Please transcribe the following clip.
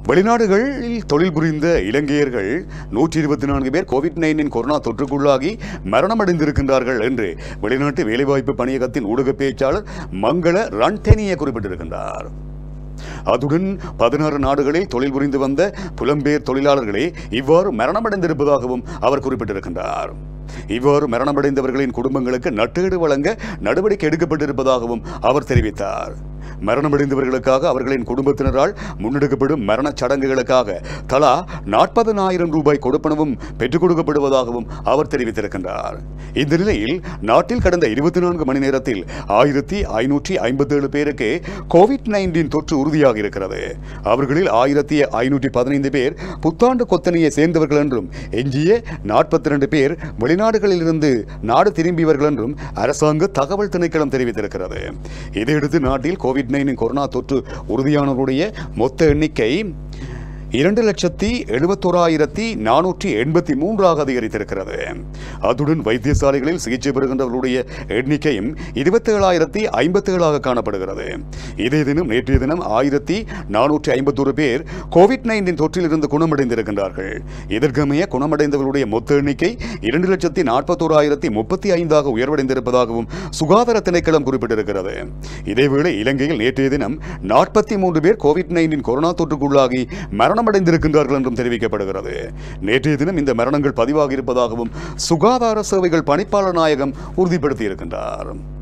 வெளிநாடுகளில் தொழில் புரிந்த இலங்கையர்கள் நூற்றி இருபத்தி நான்கு பேர் கோவிட் நைன்டீன் கொரோனா தொற்றுக்குள்ளாகி மரணமடைந்திருக்கின்றார்கள் என்று வெளிநாட்டு வேலைவாய்ப்பு பணியகத்தின் ஊடக பேச்சாளர் மங்கள ரன்தெனிய குறிப்பிட்டிருக்கின்றார் அதுடன் பதினாறு நாடுகளில் தொழில் புரிந்து வந்த புலம்பெயர் தொழிலாளர்களே இவ்வாறு மரணமடைந்திருப்பதாகவும் அவர் குறிப்பிட்டிருக்கின்றார் இவ்வாறு மரணமடைந்தவர்களின் குடும்பங்களுக்கு நட்டீடு வழங்க நடவடிக்கை எடுக்கப்பட்டிருப்பதாகவும் அவர் தெரிவித்தார் மரணமடைந்தவர்களுக்காக அவர்களின் குடும்பத்தினரால் முன்னெடுக்கப்படும் மரணச் சடங்குகளுக்காக தலா நாற்பதனாயிரம் ரூபாய் கொடுப்பனவும் பெற்றுக் கொடுக்கப்படுவதாகவும் அவர் தெரிவித்திருக்கின்றார் இந்த நிலையில் நாட்டில் கடந்த இருபத்தி நான்கு மணி நேரத்தில் ஆயிரத்தி ஐநூற்றி ஐம்பத்தேழு பேருக்கு கோவிட் நைன்டீன் தொற்று உறுதியாக இருக்கிறது அவர்களில் ஆயிரத்தி ஐநூற்றி பதினைந்து பேர் புத்தாண்டு கொத்தனையை சேர்ந்தவர்கள் என்றும் எஞ்சிய நாற்பத்தி ரெண்டு பேர் வெளிநாடுகளிலிருந்து நாடு திரும்பியவர்கள் என்றும் அரசாங்க தகவல் திணைக்களம் தெரிவித்திருக்கிறது இதையடுத்து நாட்டில் கோவிட் நைன்டீன் கொரோனா தொற்று உறுதியானவருடைய மொத்த எண்ணிக்கை இரண்டு லட்சத்தி எழுபத்தோராயிரத்தி நானூற்றி எண்பத்தி மூன்றாக அதிகரித்திருக்கிறது அத்துடன் வைத்தியசாலைகளில் சிகிச்சை பெறுகின்றவர்களுடைய எண்ணிக்கையும் இருபத்தேழாயிரத்தி ஐம்பத்தேழாக காணப்படுகிறது இதே தினம் நேற்றைய தினம் ஆயிரத்தி நானூற்றி ஐம்பத்தொரு பேர் கோவிட் நைன்டீன் தொற்றிலிருந்து குணமடைந்திருக்கின்றார்கள் இதற்கமைய குணமடைந்தவர்களுடைய மொத்த எண்ணிக்கை இரண்டு லட்சத்தி நாற்பத்தோராயிரத்தி முப்பத்தி ஐந்தாக உயர்வடைந்திருப்பதாகவும் சுகாதார திணைக்களம் குறிப்பிட்டிருக்கிறது இதேவேளை இலங்கையில் நேற்றைய தினம் நாற்பத்தி மூன்று பேர் கோவிட் நைன்டீன் கொரோனா தொற்றுக்குள்ளாகி மரணமடைந்திருக்கின்றார்கள் என்றும் தெரிவிக்கப்படுகிறது நேற்றைய தினம் இந்த மரணங்கள் பதிவாகி இருப்பதாகவும் சுகாதார சேவைகள் பணிப்பாளர் நாயகம் உறுதிப்படுத்தியிருக்கின்றார்